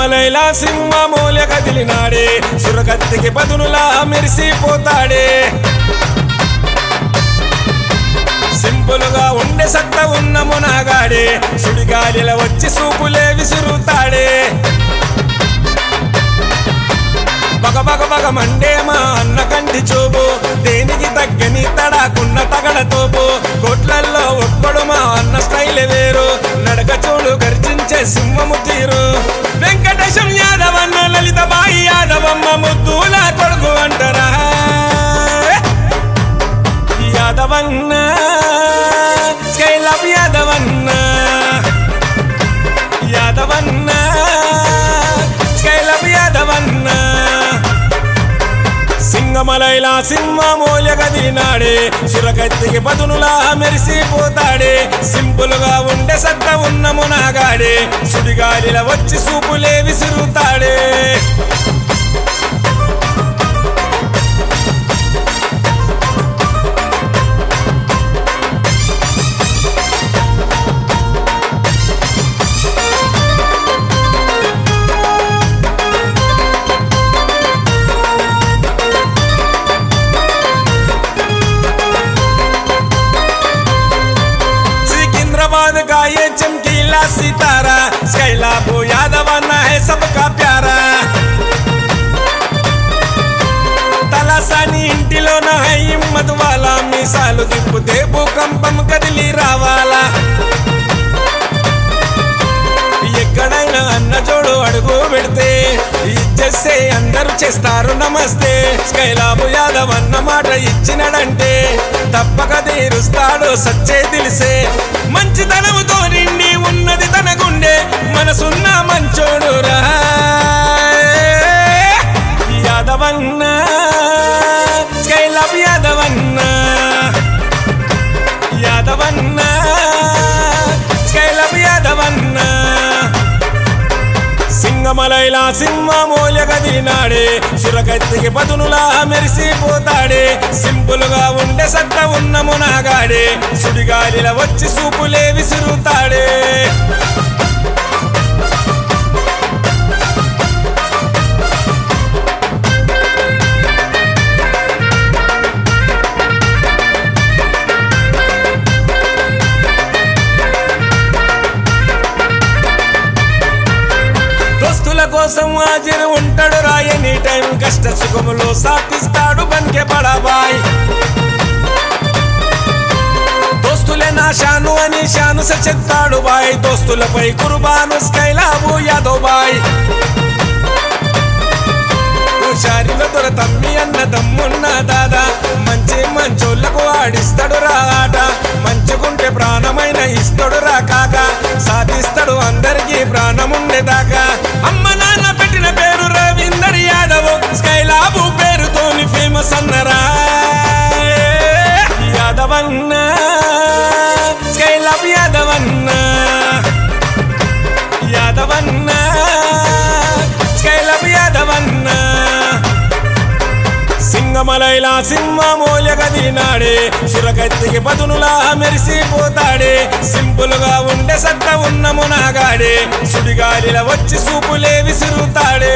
సింగమలైలా సింహమూల కదిలినాడే సురకత్తికి పదునులా మెరిసిపోతాడే సింపులుగా ఉండే సత్త ఉన్న మునగాడే సుడిగాలిల వచ్చి సూపులే విసురుతాడే బగ బగ బగ మండే మా అన్న కంటి చూపు దేనికి తగ్గని తడాకున్న తగడ తోపు కోట్లల్లో ఒక్కడు మా అన్న స్టైల్ వేరు నడక చూడు గర్జించే సింహము తీరు వెంకటేశం యాదవన్న లలిత బాయి యాదవమ్మ ముద్దుల కొడుకు అంటరా యాదవన్న స్కైలప్ యాదవన్న యాదవన్న స్కైలప్ యాదవన్న సింగమలైలా సింహమూల గదినాడే సురకత్తికి పదునులా మెరిసిపోతాడే సింపుల్ గా ఉండే సత్త ఉన్న మునగాడే సుడిగాలిల వచ్చి సూపులే విసురుతాడే सिकंदराबाद का ये चमकीला सितारा स्कैलाब यादवाना है सबका प्यारा తలసాని ఇంటిలోన హై హిమ్మత్ వాలా మీసాలు దిప్పుతే భూకంపం కదిలి రావాలా ఎక్కడైనా అన్న జోడు అడుగు పెడితే ఇచ్చేస్తే అందరూ చేస్తారు నమస్తే స్కైలాబు యాదవ్ అన్న మాట ఇచ్చినడంటే తప్పక తీరుస్తాడు సచ్చే తెలిసే మంచితనముతో నిండి ఉన్నది తన గుండె మనసున్న మంచోడు రా యాదవన్న స్కైలాబ్ యాదవన్న యాదవన్న స్కైలబ్ యాదవన్న సింగమలైలా సింహమూల గదినాడే సురకత్తికి పదునులా మెరిసిపోతాడే సింపుల్ గా ఉండే సత్త ఉన్న మునగాడే సుడిగాలిల వచ్చి సూపులే విసురుతాడే దోస్తుల కోసం హాజరు ఉంటాడు రాయని టైం కష్ట సుఖములో సాధిస్తాడు బంకె పడబాయ్ దోస్తులే నా షాను అని షాను చెప్తాడు బాయ్ దోస్తులపై కుర్బాను స్కైలాబు యాదవ్ బాయ్ హుషారిలో దొర తమ్మి అన్న దమ్మున్న దాదా మంచి మంచోళ్ళకు ఆడిస్తాడు రా ఆట మంచుకుంటే ప్రాణమైన ఇస్తాడు రా కాక సాధిస్తాడు అందరికీ ప్రాణముండేదాకా అమ్మ నాన్న పెట్టిన పేరు రవీందర్ యాదవ్ స్కైలాబు పేరుతోని ఫేమస్ అన్నరా యాదవన్న స్కైలాబ్ యాదవన్న యాదవన్న స్కైలబ్ యాదవన్న సింగమలైలా సింహమూల గదినాడే సురకత్తికి పదునులా మెరిసిపోతాడే సింపుల్ గా ఉండే సత్త ఉన్న మునగాడే సుడిగాలిల వచ్చి సూపులే విసురుతాడే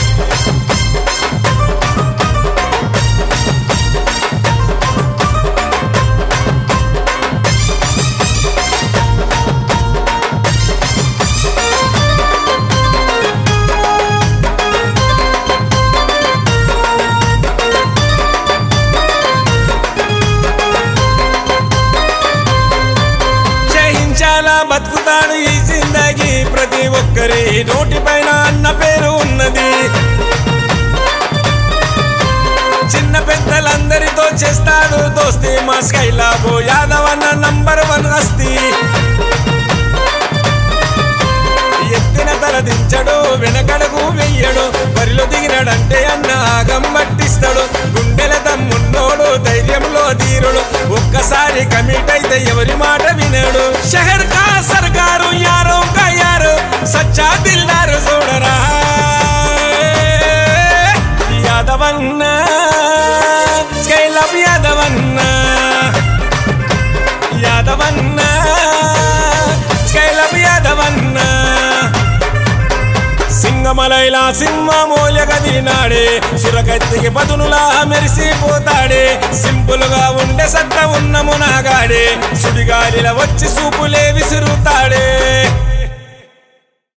జయించాలా బతుకుతాడు ఈ జిందగీ ప్రతి ఒక్కరి నోటిపైన అన్న పేరు ఉన్నది చిన్న పెద్దలందరితో చేస్తాడు దోస్తి మా స్కైలాబో యాదవ్ అన్న నంబర్ వన్ అస్తి ఎత్తిన తల దించడు వెనకడుగు వెయ్యడు బరిలో దిగినాడంటే అన్న ఆగం పట్టిస్తాడు గుండెల దమ్మున్నోడు ధైర్యంలో ధీరుడు ఒక్కసారి కమిట్ అయితే ఎవరి మాట వినడు షహర్ కా సర్కారు యారో కా యారు సచ్చా దిల్దారు చూడరా యాదవన్న స్కైలబ్ యాదవన్న యాదవన్న స్కైలబ్ యాదవన్న సింగ సింగమలైలా సింహమూలగదినాడే సురకత్తికి పదునులా మెరిసిపోతాడే సింపుల్ గా ఉండే సట్ట ఉన్న మునాగాడే సుడిగాలిల వచ్చి సూపులే విసురుతాడే